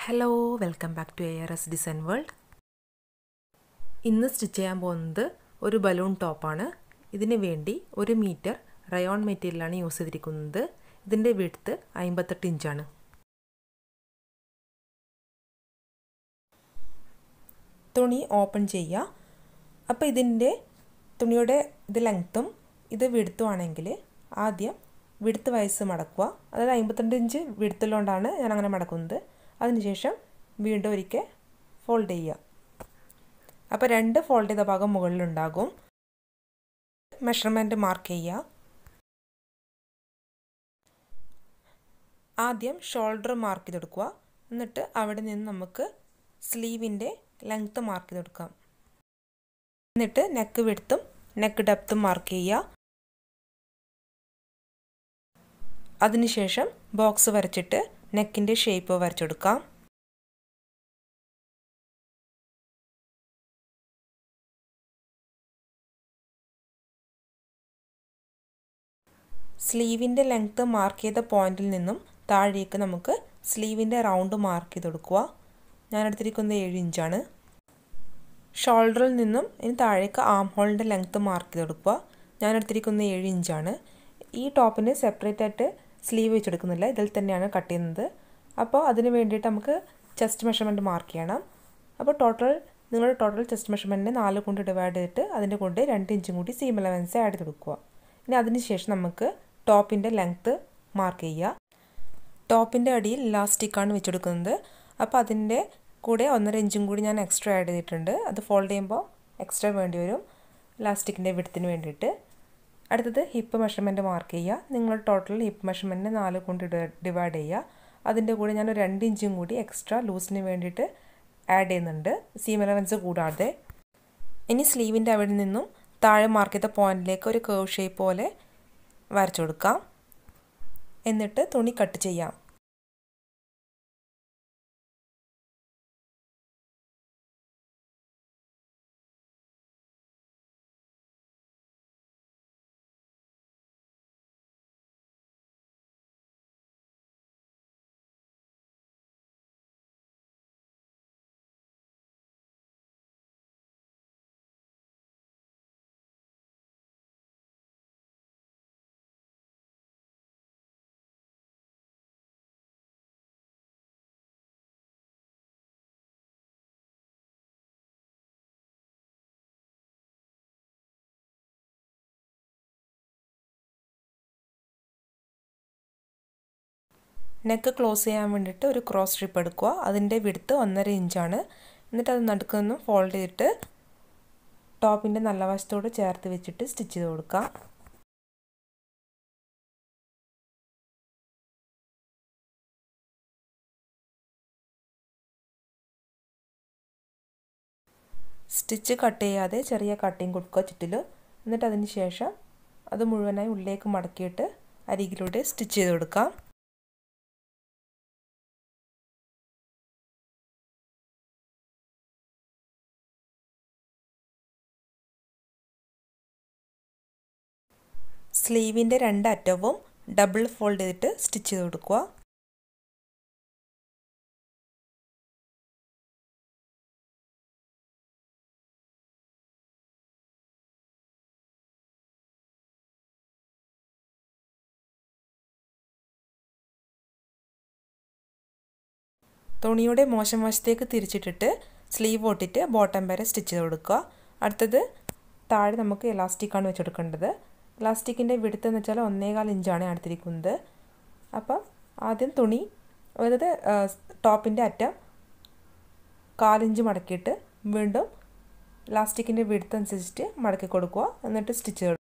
hello welcome back to A R S design world ഇന്ന് stitch ചെയ്യാൻ പോകുന്നത് ഒരു ബലൂൺ ടോപ്പാണ് ഇതിന് വേണ്ടി ഒരു മീറ്റർ റയോൺ മെറ്റീരിയലാണ് യൂസ് ചെയ്തിരിക്കുന്നത് ഇതിൻ്റെ വിഡ്ത്ത് അമ്പത്തെട്ട് ഇഞ്ചാണ് തുണി ഓപ്പൺ ചെയ്യുക അപ്പോൾ ഇതിൻ്റെ തുണിയുടെ ഇത് ലെങ്ത്തും ഇത് വിടുത്തും ആണെങ്കിൽ ആദ്യം വിടുത്ത് വയസ്സ് മടക്കുക അതായത് അമ്പത്തിരണ്ട് ഇഞ്ച് വിടുത്തുള്ളതുകൊണ്ടാണ് ഞാൻ അങ്ങനെ മടക്കുന്നത് അതിനുശേഷം വീണ്ടും ഒരിക്കൽ ഫോൾഡ് ചെയ്യുക അപ്പോൾ രണ്ട് ഫോൾഡ് ചെയ്ത ഭാഗം മുകളിലുണ്ടാകും മെഷർമെൻറ്റ് മാർക്ക് ചെയ്യുക ആദ്യം ഷോൾഡർ മാർക്ക് ചെയ്തെടുക്കുക എന്നിട്ട് അവിടെ നിന്ന് നമുക്ക് സ്ലീവിൻ്റെ ലെങ്ത്ത് മാർക്ക് ചെയ്തെടുക്കാം എന്നിട്ട് നെക്ക് വിടുത്തും നെക്ക് ഡെപ്തും മാർക്ക് ചെയ്യുക അതിനുശേഷം ബോക്സ് വരച്ചിട്ട് നെക്കിൻ്റെ ഷേപ്പ് വരച്ചെടുക്കാം സ്ലീവിൻ്റെ ലെങ്ത്ത് മാർക്ക് ചെയ്ത പോയിന്റിൽ നിന്നും താഴേക്ക് നമുക്ക് സ്ലീവിൻ്റെ റൗണ്ട് മാർക്ക് ചെയ്ത് കൊടുക്കുക ഞാൻ എടുത്തിരിക്കുന്നത് ഏഴ് ഇഞ്ചാണ് ഷോൾഡറിൽ നിന്നും ഇനി താഴേക്ക് ആം ഹോളിൻ്റെ ലെങ്ത്ത് മാർക്ക് ചെയ്ത് കൊടുക്കുക ഞാൻ എടുത്തിരിക്കുന്നത് ഏഴ് ഇഞ്ചാണ് ഈ ടോപ്പിന് സെപ്പറേറ്റ് ആയിട്ട് സ്ലീവ് വെച്ചെടുക്കുന്നില്ല ഇതിൽ തന്നെയാണ് കട്ട് ചെയ്യുന്നത് അപ്പോൾ അതിന് വേണ്ടിയിട്ട് നമുക്ക് ചെസ്റ്റ് മെഷർമെൻറ്റ് മാർക്ക് ചെയ്യണം അപ്പോൾ ടോട്ടൽ നിങ്ങളുടെ ടോട്ടൽ ചെസ്റ്റ് മെഷർമെൻറ്റിനെ നാല് കൊണ്ട് ഡിവൈഡ് ചെയ്തിട്ട് അതിൻ്റെ കൊണ്ട് രണ്ട് ഇഞ്ചും കൂടി സീം അലവൻസ് ആഡ് ചെയ്ത് കൊടുക്കുക ഇനി അതിന് ശേഷം നമുക്ക് ടോപ്പിൻ്റെ ലെങ്ത്ത് മാർക്ക് ചെയ്യുക ടോപ്പിൻ്റെ അടിയിൽ ഇലാസ്റ്റിക്കാണ് വെച്ചെടുക്കുന്നത് അപ്പോൾ അതിൻ്റെ കൂടെ ഒന്നര ഇഞ്ചും കൂടി ഞാൻ എക്സ്ട്രാ ആഡ് ചെയ്തിട്ടുണ്ട് അത് ഫോൾഡ് ചെയ്യുമ്പോൾ എക്സ്ട്രാ വേണ്ടി വരും ഇലാസ്റ്റിക്കിൻ്റെ വിടത്തിന് വേണ്ടിയിട്ട് അടുത്തത് ഹിപ്പ് മെഷർമെൻറ്റ് മാർക്ക് ചെയ്യുക നിങ്ങൾ ടോട്ടൽ ഹിപ്പ് മെഷർമെൻറ്റിനെ നാല് കൊണ്ട് ഡിവൈഡ് ചെയ്യുക അതിൻ്റെ കൂടെ ഞാൻ ഒരു രണ്ട് ഇഞ്ചും കൂടി എക്സ്ട്രാ ലൂസിന് വേണ്ടിയിട്ട് ആഡ് ചെയ്യുന്നുണ്ട് സീം അലവൻസ് കൂടാതെ ഇനി സ്ലീവിൻ്റെ അവിടെ നിന്നും താഴെ മാർക്ക് ചെയ്ത പോയിന്റിലേക്ക് ഒരു കേവ് ഷേപ്പ് പോലെ വരച്ചു കൊടുക്കാം എന്നിട്ട് തുണി കട്ട് ചെയ്യാം നെക്ക് ക്ലോസ് ചെയ്യാൻ വേണ്ടിയിട്ട് ഒരു ക്രോസ് സ്ട്രിപ്പ് എടുക്കുക അതിൻ്റെ വിടുത്ത് ഒന്നര ഇഞ്ചാണ് എന്നിട്ട് അത് നടുക്ക് നിന്നും ഫോൾഡ് ചെയ്തിട്ട് ടോപ്പിൻ്റെ നല്ല വശത്തോട് ചേർത്ത് വെച്ചിട്ട് സ്റ്റിച്ച് ചെയ്ത് കൊടുക്കാം സ്റ്റിച്ച് കട്ട് ചെയ്യാതെ ചെറിയ കട്ടിങ് കൊടുക്കുക ചുറ്റിൽ എന്നിട്ട് അതിന് ശേഷം അത് മുഴുവനായി ഉള്ളിലേക്ക് മടക്കിയിട്ട് അരികിലൂടെ സ്റ്റിച്ച് ചെയ്ത് കൊടുക്കാം സ്ലീവിൻ്റെ രണ്ട് അറ്റവും ഡബിൾ ഫോൾഡ് ചെയ്തിട്ട് സ്റ്റിച്ച് ചെയ്ത് കൊടുക്കുക തുണിയുടെ മോശം വശത്തേക്ക് തിരിച്ചിട്ടിട്ട് സ്ലീവ് ഒട്ടിട്ട് ബോട്ടം വരെ സ്റ്റിച്ച് ചെയ്ത് കൊടുക്കുക അടുത്തത് താഴെ നമുക്ക് ഇലാസ്റ്റിക്കാണ് വെച്ചെടുക്കേണ്ടത് ഇലാസ്റ്റിക്കിൻ്റെ വിടുത്ത് എന്ന് വെച്ചാൽ ഒന്നേകാൽ ഇഞ്ചാണ് എടുത്തിരിക്കുന്നത് അപ്പം ആദ്യം തുണി അതായത് ടോപ്പിൻ്റെ അറ്റം കാലിഞ്ച് മടക്കിയിട്ട് വീണ്ടും ഇലാസ്റ്റിക്കിൻ്റെ വിടുത്ത് അനുസരിച്ചിട്ട് മടക്കി കൊടുക്കുക എന്നിട്ട് സ്റ്റിച്ച്